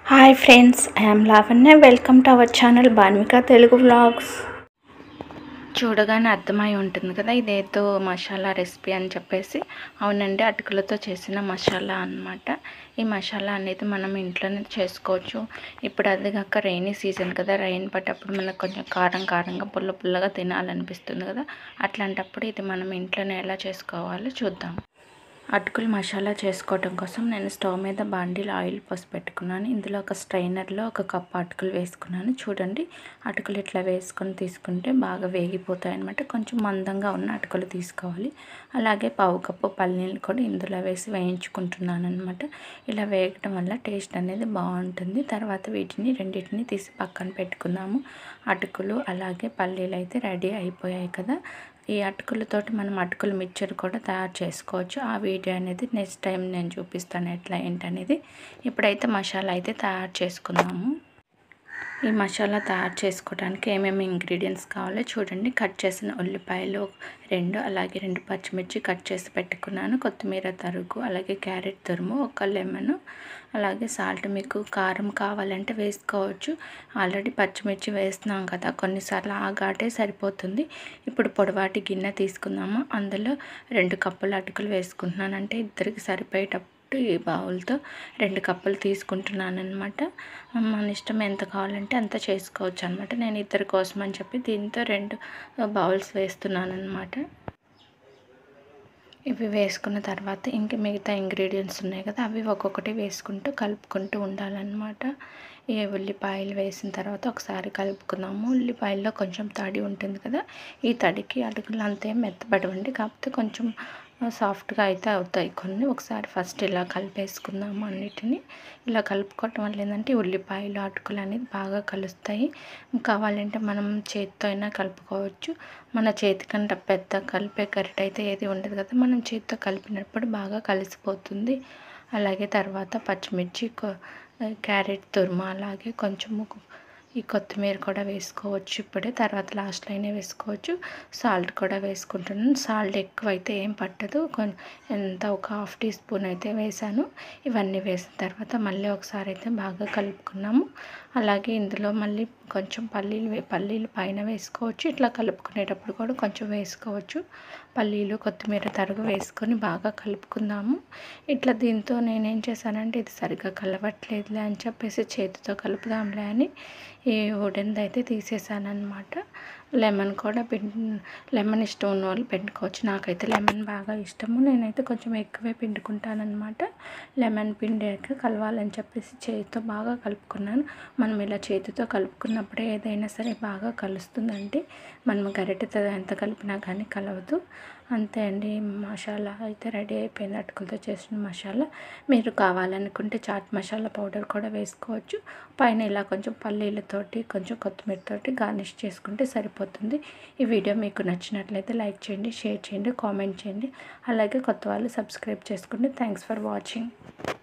hi friends I'm Lavanya welcome to our channel Banvika Telugu vlogs చూడగానే అర్థమై ఉంటుంది కదా ఇదేదో మసాలా రెసిపీ అని చెప్పేసి అవునండి అటుకులతో చేసిన మసాలా అన్నమాట ఈ మసాలా అనేది మనం ఇంట్లోనే చేసుకోవచ్చు ఇప్పుడు అది కాక రైనీ సీజన్ కదా రైన్ పడ్డప్పుడు మనకు కొంచెం కారం కారంగా పుల్ల పుల్లగా తినాలనిపిస్తుంది కదా అట్లాంటప్పుడు ఇది మనం ఇంట్లోనే ఎలా చేసుకోవాలో చూద్దాం అటుకులు మసాలా చేసుకోవటం కోసం నేను స్టవ్ మీద బాండీలో ఆయిల్ పోసి పెట్టుకున్నాను ఇందులో ఒక స్ట్రైనర్లో ఒక కప్ అటుకులు వేసుకున్నాను చూడండి అటుకులు ఇట్లా వేసుకొని తీసుకుంటే బాగా వేగిపోతాయి అనమాట కొంచెం మందంగా ఉన్న అటుకులు తీసుకోవాలి అలాగే పావు కప్పు పల్లీలు కూడా ఇందులో వేసి వేయించుకుంటున్నాను అనమాట ఇలా వేయటం వల్ల టేస్ట్ అనేది బాగుంటుంది తర్వాత వీటిని రెండింటిని తీసి పక్కన పెట్టుకుందాము అటుకులు అలాగే పల్లీలు అయితే రెడీ అయిపోయాయి కదా ఈ అటుకులతోటి మనం అటుకుల మిక్చర్ కూడా తయారు చేసుకోవచ్చు ఆ వీడియో అనేది నెక్స్ట్ టైం నేను చూపిస్తాను ఎట్లా ఏంటనేది ఇప్పుడైతే మసాలా అయితే తయారు చేసుకుందాము ఈ మసాలా తయారు చేసుకోవడానికి ఏమేమి ఇంగ్రీడియంట్స్ కావాలో చూడండి కట్ చేసిన ఉల్లిపాయలు రెండు అలాగే రెండు పచ్చిమిర్చి కట్ చేసి పెట్టుకున్నాను కొత్తిమీర తరుగు అలాగే క్యారెట్ తురుము ఒక లెమన్ అలాగే సాల్ట్ మీకు కారం కావాలంటే వేసుకోవచ్చు ఆల్రెడీ పచ్చిమిర్చి వేస్తున్నాం కదా కొన్నిసార్లు ఆ ఘాటే సరిపోతుంది ఇప్పుడు పొడవాటి గిన్నె తీసుకుందాము అందులో రెండు కప్పులు అటుకులు వేసుకుంటున్నాను అంటే ఇద్దరికి సరిపోయేటప్పుడు ఈ బౌల్తో రెండు కప్పులు తీసుకుంటున్నాను అనమాట మన ఇష్టం ఎంత కావాలంటే అంత చేసుకోవచ్చు అనమాట నేను ఇద్దరి కోసం అని చెప్పి దీంతో రెండు బౌల్స్ వేస్తున్నాను అనమాట ఇవి వేసుకున్న తర్వాత ఇంక మిగతా ఇంగ్రీడియంట్స్ ఉన్నాయి కదా అవి ఒక్కొక్కటి వేసుకుంటూ కలుపుకుంటూ ఉండాలన్నమాట ఈ ఉల్లిపాయలు వేసిన తర్వాత ఒకసారి కలుపుకుందాము ఉల్లిపాయల్లో కొంచెం తడి ఉంటుంది కదా ఈ తడికి అడుగులు అంతే మెత్తపడవండి కాకపోతే కొంచెం సాఫ్ట్గా అయితే అవుతాయి కొన్ని ఒకసారి ఫస్ట్ ఇలా కలిపేసుకుందాము అన్నిటిని ఇలా కలుపుకోవటం వల్ల ఏంటంటే ఉల్లిపాయలు అటుకులు అనేది బాగా కలుస్తాయి కావాలంటే మనం చేతితో అయినా కలుపుకోవచ్చు మన చేతి కంటే పెద్ద కలిపే గరిట అయితే ఏది ఉండదు కదా మనం చేతితో కలిపినప్పుడు బాగా కలిసిపోతుంది అలాగే తర్వాత పచ్చిమిర్చి క్యారెట్ తురుము అలాగే కొంచెము ఈ కొత్తిమీర కూడా వేసుకోవచ్చు ఇప్పుడే తర్వాత లాస్ట్లో అయినా వేసుకోవచ్చు సాల్ట్ కూడా వేసుకుంటున్నాను సాల్ట్ ఎక్కువ అయితే ఏం పట్టదు ఎంత ఒక హాఫ్ టీ స్పూన్ అయితే వేసాను ఇవన్నీ వేసిన తర్వాత మళ్ళీ ఒకసారి అయితే బాగా కలుపుకున్నాము అలాగే ఇందులో మళ్ళీ కొంచెం పల్లీలు పల్లీలు పైన వేసుకోవచ్చు ఇట్లా కలుపుకునేటప్పుడు కూడా కొంచెం వేసుకోవచ్చు పల్లీలు కొత్తిమీర తరుగు వేసుకొని బాగా కలుపుకుందాము ఇట్లా దీంతో నేనేం చేశానంటే ఇది సరిగ్గా కలవట్లేదులే అని చెప్పేసి చేతితో కలుపుదాంలే అని ఈ వుడెన్ది అయితే తీసేసాను అనమాట లెమన్ కూడా పిండి లెమన్ ఇష్టం ఉన్న వాళ్ళు పిండుకోవచ్చు నాకైతే లెమన్ బాగా ఇష్టము నేనైతే కొంచెం ఎక్కువే పిండుకుంటానమాట లెమన్ పిండాక కలవాలని చెప్పేసి చేతితో బాగా కలుపుకున్నాను మనం ఇలా చేతితో కలుపుకున్నప్పుడే ఏదైనా సరే బాగా కలుస్తుందండి మనం గరిటెతో ఎంత కలిపినా కానీ కలవదు అంతే అండి మసాలా అయితే రెడీ అయిపోయింది అటుకులతో చేసిన మసాలా మీరు కావాలనుకుంటే చాట్ మసాలా పౌడర్ కూడా వేసుకోవచ్చు పైన ఇలా కొంచెం పల్లీలతోటి కొంచెం కొత్తిమీరతోటి గార్నిష్ చేసుకుంటే సరిపోతుంది ఈ వీడియో మీకు నచ్చినట్లయితే లైక్ చేయండి షేర్ చేయండి కామెంట్ చేయండి అలాగే కొత్త వాళ్ళు సబ్స్క్రైబ్ చేసుకోండి థ్యాంక్స్ ఫర్ వాచింగ్